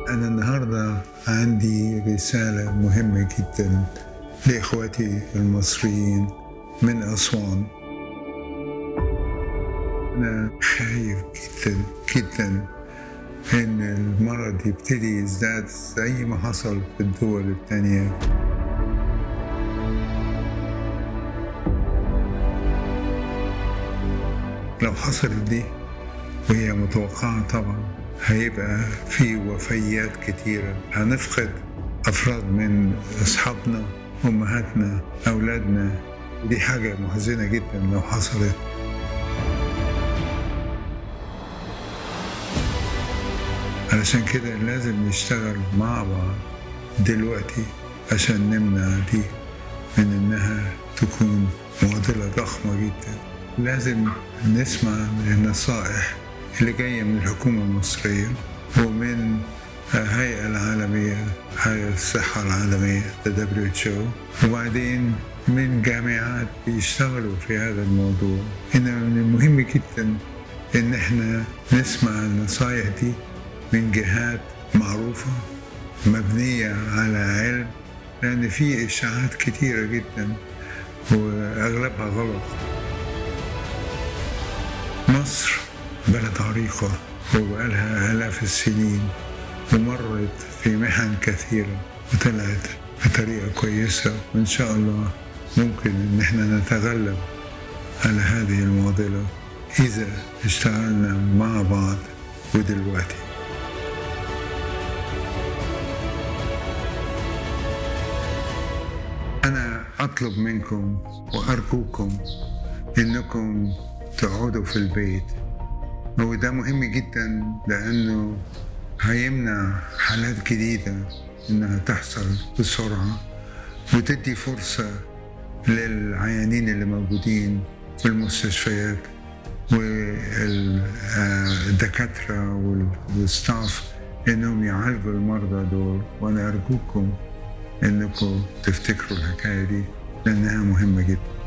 أنا النهاردة عندي رسالة مهمة جدا لإخواتي المصريين من أسوان أنا خايف جدا جدا إن المرض يبتدي يزداد زي ما حصل في الدول التانية لو حصلت دي وهي متوقعة طبعا هيبقى في وفيات كتيرة هنفقد أفراد من أصحابنا أمهاتنا أولادنا دي حاجة محزنة جدا لو حصلت علشان كده لازم نشتغل مع بعض دلوقتي عشان نمنع دي من إنها تكون معضلة ضخمة جدا لازم نسمع من النصائح اللي جاية من الحكومة المصرية ومن الهيئة العالمية هيئة الصحة العالمية WHO وبعدين من جامعات بيشتغلوا في هذا الموضوع إنما من المهم جدا إن إحنا نسمع النصايح دي من جهات معروفة مبنية على علم لأن في إشاعات كتيرة جدا وأغلبها غلط مصر بلد عريقة وبقالها آلاف السنين ومرت في محن كثيرة وطلعت بطريقة كويسة وإن شاء الله ممكن إن احنا نتغلب على هذه المعضلة إذا اشتغلنا مع بعض ودلوقتي أنا أطلب منكم وأرجوكم إنكم تقعدوا في البيت وده مهم جدا لأنه هيمنع حالات جديدة إنها تحصل بسرعة وتدي فرصة للعيانين اللي موجودين في المستشفيات والدكاترة والستاف إنهم يعالجوا المرضى دول وأنا أرجوكم إنكم تفتكروا الحكاية دي لأنها مهمة جدا